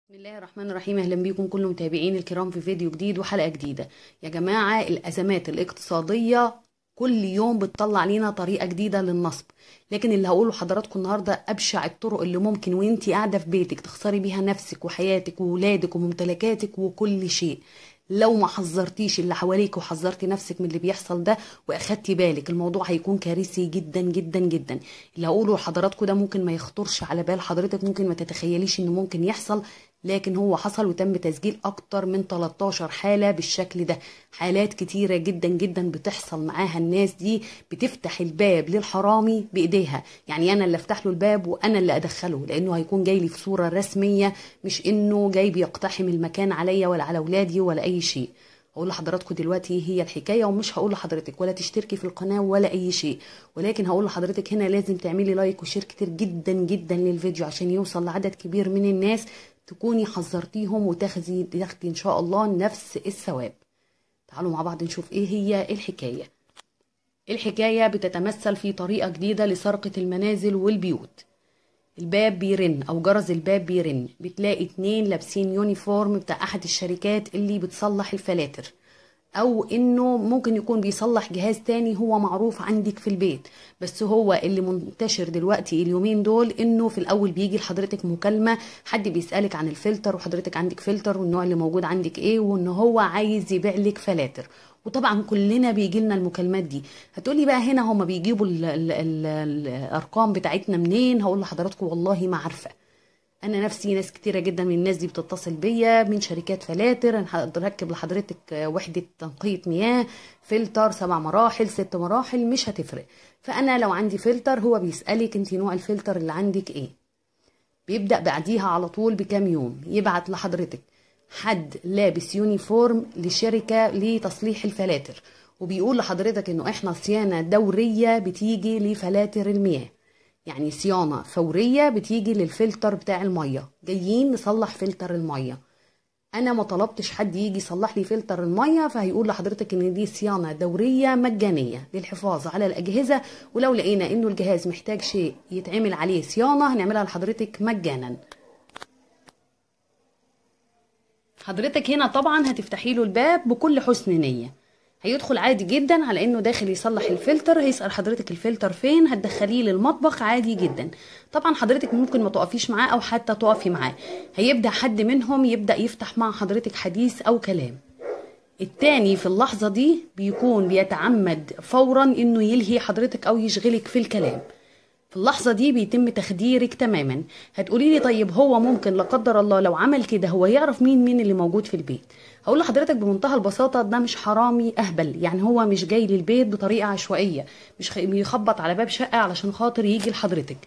بسم الله الرحمن الرحيم اهلا بيكم كل متابعين الكرام في فيديو جديد وحلقه جديده يا جماعه الازمات الاقتصاديه كل يوم بتطلع لينا طريقه جديده للنصب لكن اللي هقوله لحضراتكم النهارده ابشع الطرق اللي ممكن وانتي قاعده في بيتك تخسري بيها نفسك وحياتك وولادك وممتلكاتك وكل شيء لو ما حذرتيش اللي حواليك وحذرتي نفسك من اللي بيحصل ده واخدتي بالك الموضوع هيكون كارثي جدا جدا جدا اللي هقوله لحضراتكم ده ممكن ما يخطرش على بال حضرتك ممكن ما تتخيليش انه ممكن يحصل لكن هو حصل وتم تسجيل اكتر من 13 حالة بالشكل ده حالات كتيرة جدا جدا بتحصل معاها الناس دي بتفتح الباب للحرامي بايديها يعني انا اللي افتح له الباب وانا اللي ادخله لانه هيكون جاي لي في صورة رسمية مش انه جاي بيقتحم المكان عليا ولا على اولادي ولا اي شيء هقول لحضراتكم دلوقتي ايه هي الحكايه ومش هقول لحضرتك ولا تشتركي في القناه ولا اي شيء ولكن هقول لحضرتك هنا لازم تعملي لايك وشير كتير جدا جدا للفيديو عشان يوصل لعدد كبير من الناس تكوني حذرتيهم وتاخدي تاخدي ان شاء الله نفس الثواب تعالوا مع بعض نشوف ايه هي الحكايه الحكايه بتتمثل في طريقه جديده لسرقه المنازل والبيوت الباب بيرن او جرس الباب بيرن بتلاقي اتنين لابسين يونيفورم بتاع احد الشركات اللي بتصلح الفلاتر او انه ممكن يكون بيصلح جهاز تاني هو معروف عندك في البيت بس هو اللي منتشر دلوقتي اليومين دول انه في الاول بيجي لحضرتك مكالمه حد بيسالك عن الفلتر وحضرتك عندك فلتر والنوع اللي موجود عندك ايه وان هو عايز يبيع لك فلاتر وطبعا كلنا بيجي لنا المكالمات دي هتقولي بقى هنا هما بيجيبوا ال ال ال الارقام بتاعتنا منين هقول لحضراتكم والله ما عارفه انا نفسي ناس كتيره جدا من الناس دي بتتصل بيا من شركات فلاتر انا هركب لحضرتك وحده تنقيه مياه فلتر سبع مراحل ست مراحل مش هتفرق فانا لو عندي فلتر هو بيسالك انت نوع الفلتر اللي عندك ايه بيبدا بعديها على طول بكام يوم يبعت لحضرتك حد لابس يونيفورم لشركه لتصليح الفلاتر وبيقول لحضرتك انه احنا صيانه دوريه بتيجي لفلاتر المياه يعني صيانة فورية بتيجي للفلتر بتاع المية جايين نصلح فلتر المية أنا ما طلبتش حد يجي يصلح لي فلتر المية فهيقول لحضرتك إن دي صيانة دورية مجانية للحفاظ على الأجهزة ولو لقينا إنه الجهاز محتاج شيء يتعمل عليه صيانة هنعملها لحضرتك مجانا حضرتك هنا طبعا هتفتحي له الباب بكل حسن نيه هيدخل عادي جدا على انه داخل يصلح الفلتر هيسال حضرتك الفلتر فين هتدخليه للمطبخ عادي جدا طبعا حضرتك ممكن ما تقفيش معاه او حتى تقفي معاه هيبدا حد منهم يبدا يفتح مع حضرتك حديث او كلام التاني في اللحظة دي بيكون بيتعمد فورا انه يلهي حضرتك او يشغلك في الكلام في اللحظة دي بيتم تخديرك تماما هتقولي لي طيب هو ممكن لا قدر الله لو عمل كده هو يعرف مين مين اللي موجود في البيت هقول لحضرتك بمنتهى البساطة ده مش حرامي أهبل يعني هو مش جاي للبيت بطريقة عشوائية مش بيخبط على باب شقة علشان خاطر يجي لحضرتك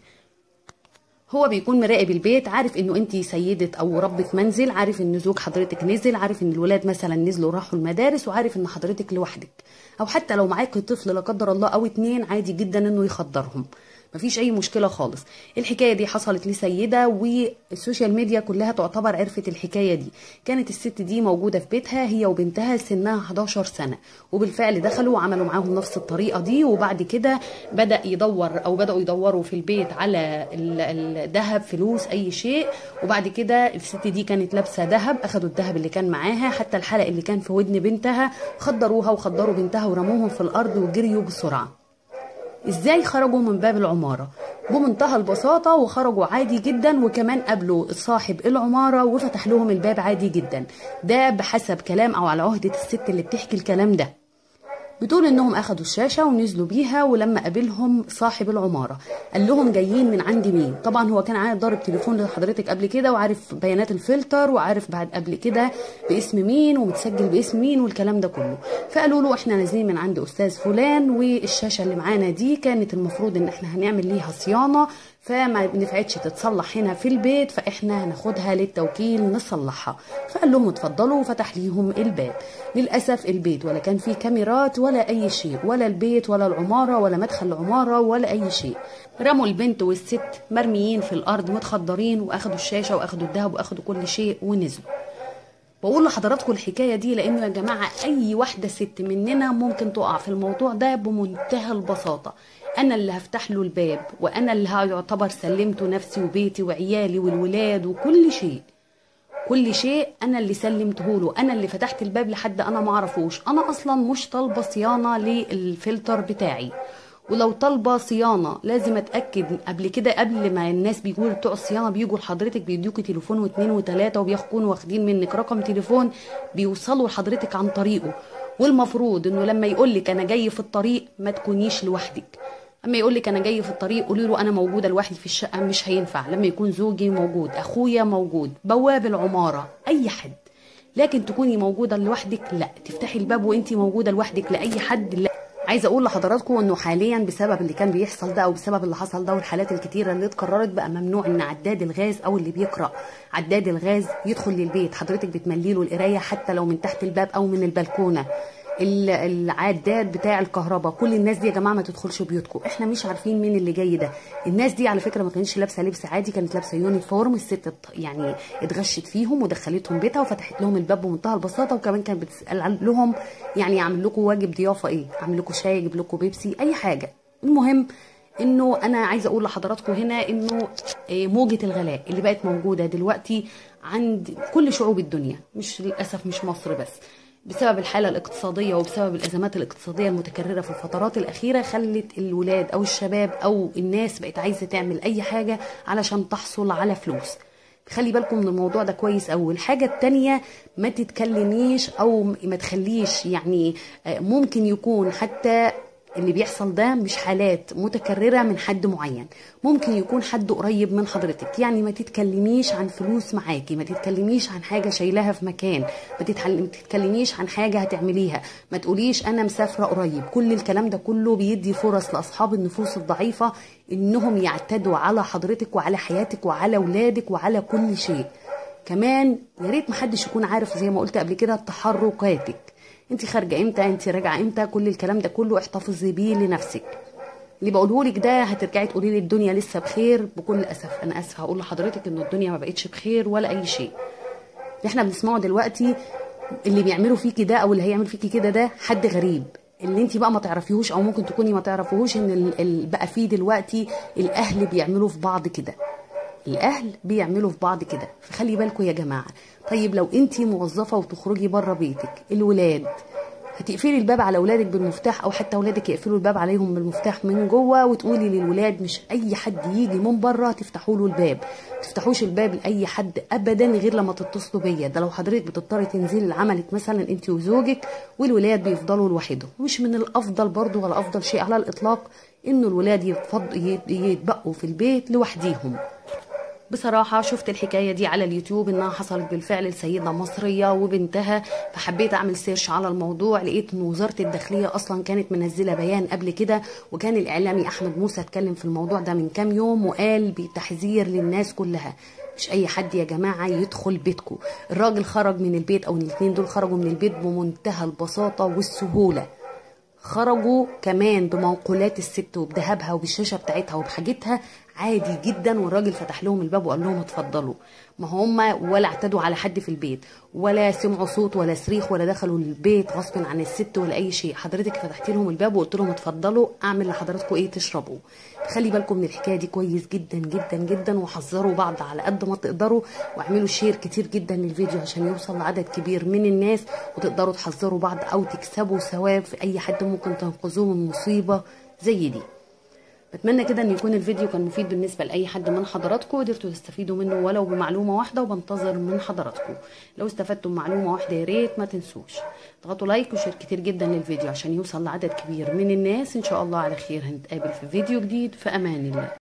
هو بيكون مراقب البيت عارف انه انت سيدة او ربة منزل عارف ان زوج حضرتك نزل عارف ان الولاد مثلا نزلوا راحوا المدارس وعارف ان حضرتك لوحدك او حتى لو معاكي طفل لا قدر الله او اتنين عادي جدا انه يخدرهم مفيش اي مشكله خالص الحكايه دي حصلت لسيده والسوشيال ميديا كلها تعتبر عرفت الحكايه دي كانت الست دي موجوده في بيتها هي وبنتها سنها 11 سنه وبالفعل دخلوا وعملوا معاهم نفس الطريقه دي وبعد كده بدا يدور او بداوا يدوروا في البيت على الذهب فلوس اي شيء وبعد كده الست دي كانت لابسه ذهب اخدوا الذهب اللي كان معاها حتى الحلق اللي كان في ودن بنتها خدروها وخدروا بنتها ورموهم في الارض وجريوا بسرعه ازاي خرجوا من باب العمارة بمنتهى البساطة وخرجوا عادي جدا وكمان قابلوا صاحب العمارة وفتح لهم الباب عادي جدا ده بحسب كلام او على عهدة الست اللي بتحكي الكلام ده بتقول انهم اخدوا الشاشه ونزلوا بيها ولما قابلهم صاحب العماره قال لهم جايين من عند مين طبعا هو كان عارف ضارب تليفون لحضرتك قبل كده وعارف بيانات الفلتر وعارف بعد قبل كده باسم مين ومتسجل باسم مين والكلام ده كله فقالوا له احنا نازلين من عند استاذ فلان والشاشه اللي معانا دي كانت المفروض ان احنا هنعمل ليها صيانه فما نفعتش تتصلح هنا في البيت فاحنا هناخدها للتوكيل نصلحها فقال لهم اتفضلوا وفتح ليهم الباب للاسف البيت ولا كان فيه كاميرات ولا اي شيء ولا البيت ولا العماره ولا مدخل العماره ولا اي شيء رموا البنت والست مرميين في الارض متخدرين واخدوا الشاشه واخدوا الذهب واخدوا كل شيء ونزلوا بقول لحضراتكم الحكايه دي لانه يا جماعه اي واحده ست مننا ممكن تقع في الموضوع ده بمنتهى البساطه انا اللي هفتح له الباب وانا اللي هيعتبر سلمته نفسي وبيتي وعيالي والولاد وكل شيء كل شيء انا اللي سلمته له انا اللي فتحت الباب لحد انا ما اعرفوش انا اصلا مش طالبه صيانه للفلتر بتاعي ولو طالبه صيانه لازم اتاكد قبل كده قبل ما الناس بيقولوا بتوع الصيانه بيجوا لحضرتك بيدوكي تليفون واثنين وثلاثه وبيكونوا واخدين منك رقم تليفون بيوصلوا لحضرتك عن طريقه والمفروض انه لما يقول لك انا جاي في الطريق ما تكونيش لوحدك اما يقول لك انا جاي في الطريق قولي له انا موجوده لوحدي في الشقه مش هينفع لما يكون زوجي موجود اخويا موجود بواب العماره اي حد لكن تكوني موجوده لوحدك لا تفتحي الباب وانت موجوده لوحدك لاي حد لا عايزه اقول لحضراتكم انه حاليا بسبب اللي كان بيحصل ده او بسبب اللي حصل ده والحالات الكتيره اللي اتكررت بقى ممنوع ان عداد الغاز او اللي بيقرا عداد الغاز يدخل للبيت حضرتك بتملي له القرايه حتى لو من تحت الباب او من البلكونه العداد بتاع الكهرباء كل الناس دي يا جماعه ما تدخلش بيوتكم احنا مش عارفين مين اللي جاي ده الناس دي على فكره ما كانتش لابسه لبس عادي كانت لابسه يونيفورم الست يعني اتغشت فيهم ودخلتهم بيتها وفتحت لهم الباب بمنتهى البساطه وكمان كانت بتسال لهم يعني اعمل لكم واجب ضيافه ايه اعمل لكم شاي اجيب لكم بيبسي اي حاجه المهم انه انا عايزه اقول لحضراتكم هنا انه موجه الغلاء اللي بقت موجوده دلوقتي عند كل شعوب الدنيا مش للاسف مش مصر بس بسبب الحالة الاقتصادية وبسبب الأزمات الاقتصادية المتكررة في الفترات الأخيرة خلت الولاد أو الشباب أو الناس بقت عايزة تعمل أي حاجة علشان تحصل على فلوس خلي بالكم من الموضوع ده كويس أول الحاجة التانية ما تتكلميش أو ما تخليش يعني ممكن يكون حتى اللي بيحصل ده مش حالات متكررة من حد معين ممكن يكون حد قريب من حضرتك يعني ما تتكلميش عن فلوس معاكي ما تتكلميش عن حاجة شايلاها في مكان ما تتكلميش عن حاجة هتعمليها ما تقوليش أنا مسافرة قريب كل الكلام ده كله بيدي فرص لأصحاب النفوس الضعيفة إنهم يعتدوا على حضرتك وعلى حياتك وعلى ولادك وعلى كل شيء كمان يا ريت محدش يكون عارف زي ما قلت قبل كده تحركاتك انت خارجه امتى انت راجعه امتى كل الكلام ده كله احتفظي بيه لنفسك اللي بقوله لك ده هترجعي تقولي لي الدنيا لسه بخير بكل اسف انا اسفه هقول لحضرتك ان الدنيا ما بقتش بخير ولا اي شيء اللي احنا بنسمعه دلوقتي اللي بيعملوا فيكي ده او اللي هيعمل فيكي كده ده حد غريب اللي انت بقى ما تعرفيهوش او ممكن تكوني ما تعرفيهوش ان ال... ال... بقى فيه دلوقتي الاهل بيعملوا في بعض كده الاهل بيعملوا في بعض كده فخلي بالكم يا جماعه طيب لو انت موظفه وتخرجي بره بيتك الولاد هتقفلي الباب على اولادك بالمفتاح او حتى اولادك يقفلوا الباب عليهم بالمفتاح من جوه وتقولي للولاد مش اي حد يجي من بره تفتحوا له الباب تفتحوش الباب لاي حد ابدا غير لما تتصلوا بيا ده لو حضرتك بتضطري تنزلي لعملك مثلا انت وزوجك والولاد بيفضلوا لوحدهم مش من الافضل برضو ولا افضل شيء على الاطلاق انه الولاد يتبقوا في البيت لوحديهم بصراحة شفت الحكاية دي على اليوتيوب انها حصلت بالفعل لسيدة مصرية وبنتها فحبيت اعمل سيرش على الموضوع لقيت ان وزارة الداخلية اصلا كانت منزلة بيان قبل كده وكان الاعلامي احمد موسى اتكلم في الموضوع ده من كام يوم وقال بتحذير للناس كلها مش اي حد يا جماعه يدخل بيتكم الراجل خرج من البيت او الاثنين دول خرجوا من البيت بمنتهى البساطه والسهوله خرجوا كمان بمنقولات الست وبذهبها وبالشاشه بتاعتها وبحاجتها عادي جدا والراجل فتح لهم الباب وقال لهم اتفضلوا ما هم ولا اعتدوا على حد في البيت ولا سمعوا صوت ولا صريخ ولا دخلوا البيت غصب عن الست ولا اي شيء حضرتك فتحتي لهم الباب وقلت لهم اتفضلوا اعمل لحضراتكم ايه تشربوا خلي بالكم من الحكايه دي كويس جدا جدا جدا وحذروا بعض على قد ما تقدروا واعملوا شير كتير جدا للفيديو عشان يوصل لعدد كبير من الناس وتقدروا تحذروا بعض او تكسبوا ثواب في اي حد ممكن تنقذوه من مصيبه زي دي بتمنى كده ان يكون الفيديو كان مفيد بالنسبه لاي حد من حضراتكم قدرتوا تستفيدوا منه ولو بمعلومه واحده وبنتظر من حضراتكم لو استفدتم معلومه واحده يا ريت ما تنسوش اضغطوا لايك وشير كتير جدا للفيديو عشان يوصل لعدد كبير من الناس ان شاء الله على خير هنتقابل في فيديو جديد في امان الله